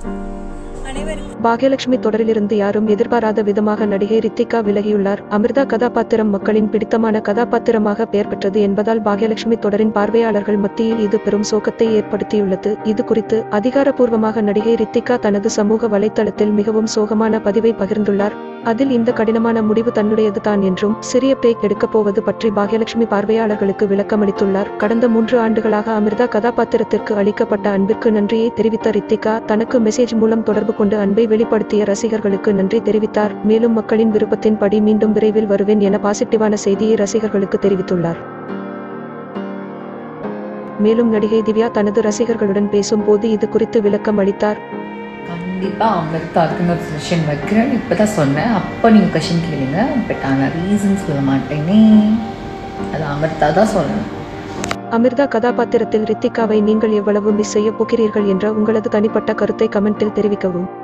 பாக்யலட்சுமி தொடரிலிருந்து யாரும் எதிர்பாராத விதமாக நடிகை ரித்திகா விலகியுள்ளார் அமிர்தா கதாபாத்திரம் மக்களின் பிடித்தமான கதாபாத்திரமாக பெயர் பெற்றது என்பதால் பாக்யலட்சுமி தொடரின் பார்வையாளர்கள் மத்தியில் இது பெரும் சோகத்தை ஏற்படுத்தியுள்ளது இது குறித்து அதிகாரப்பூர்வமாக நடிகை ரித்திகா தனது சமூக வலைத்தளத்தில் மிகவும் சோகமான பதிவை பகிர்ந்துள்ளார் அதில் இந்த கடினமான முடிவு தன்னுடையது தான் என்றும் சிறிய பிரேக் எடுக்கப் போவது பற்றி பாக்யலட்சுமி பார்வையாளர்களுக்கு விளக்கமளித்துள்ளார் கடந்த மூன்று ஆண்டுகளாக அமிர்தா கதாபாத்திரத்திற்கு அளிக்கப்பட்ட அன்பிற்கு நன்றியை தெரிவித்த ரித்திகா தனக்கு மெசேஜ் மூலம் தொடர்பு கொண்டு அன்பை வெளிப்படுத்திய ரசிகர்களுக்கு நன்றி தெரிவித்தார் மேலும் மக்களின் விருப்பத்தின்படி மீண்டும் விரைவில் வருவேன் என பாசிட்டிவான செய்தியை ரசிகர்களுக்கு தெரிவித்துள்ளார் மேலும் நடிகை திவ்யா தனது ரசிகர்களுடன் பேசும்போது இது குறித்து விளக்கம் அளித்தார் கண்டிப்பாக அமிர்தாக்குன்னு ஒரு செஷன் வைக்கிறேன்னு இப்போ தான் சொன்னேன் அப்போ நீங்கள் கொஷின் கேளுங்க பட் ஆனால் ரீசன் சொல்ல மாட்டேனே அது அமிர்தா தான் சொல்லணும் அமிர்தா கதாபாத்திரத்தில் ரித்திகாவை நீங்கள் எவ்வளவு மிஸ் செய்ய போகிறீர்கள் என்ற உங்களது தனிப்பட்ட கருத்தை கமெண்டில் தெரிவிக்கவும்